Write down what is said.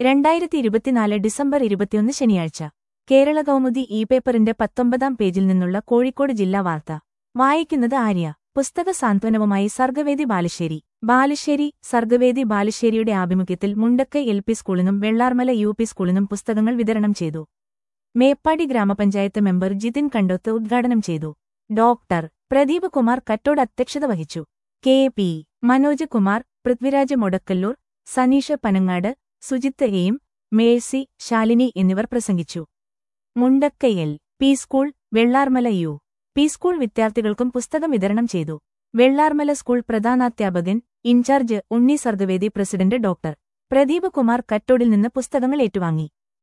രണ്ടായിരത്തി ഇരുപത്തിനാല് ഡിസംബർ ഇരുപത്തിയൊന്ന് ശനിയാഴ്ച കേരള കൗമുദി ഇ പേപ്പറിന്റെ പത്തൊമ്പതാം പേജിൽ നിന്നുള്ള കോഴിക്കോട് ജില്ലാ വാർത്ത വായിക്കുന്നത് ആര്യ പുസ്തക സാന്ത്വനവുമായി സർഗവേദി ബാലുശ്ശേരി ബാലുശ്ശേരി സർഗവേദി ബാലുശ്ശേരിയുടെ ആഭിമുഖ്യത്തിൽ മുണ്ടക്കൈ എൽ പി സ്കൂളിനും വെള്ളാർമല യു പി സ്കൂളിനും പുസ്തകങ്ങൾ വിതരണം ചെയ്തു മേപ്പാടി ഗ്രാമപഞ്ചായത്ത് മെമ്പർ ജിതിൻ കണ്ടോത്ത് ഉദ്ഘാടനം ചെയ്തു ഡോക്ടർ പ്രദീപ് കുമാർ കട്ടോട് അധ്യക്ഷത വഹിച്ചു കെ പി മനോജ് കുമാർ പൃഥ്വിരാജ് മൊടക്കല്ലൂർ സനീഷ് പനങ്ങാട് സുജിത്ത് എയും മേഴ്സി ശാലിനി എന്നിവർ പ്രസംഗിച്ചു Mundakkai L P school Vellarmala U P school വിദ്യാർത്ഥികൾക്കും പുസ്തകം വിതരണം ചെയ്തു വെള്ളാർമല സ്കൂൾ പ്രധാനാധ്യാപകൻ in charge Unni Sargavedi president doctor Pradeep Kumar കട്ടോടിൽ നിന്ന് പുസ്തകങ്ങൾ ഏറ്റുവാങ്ങി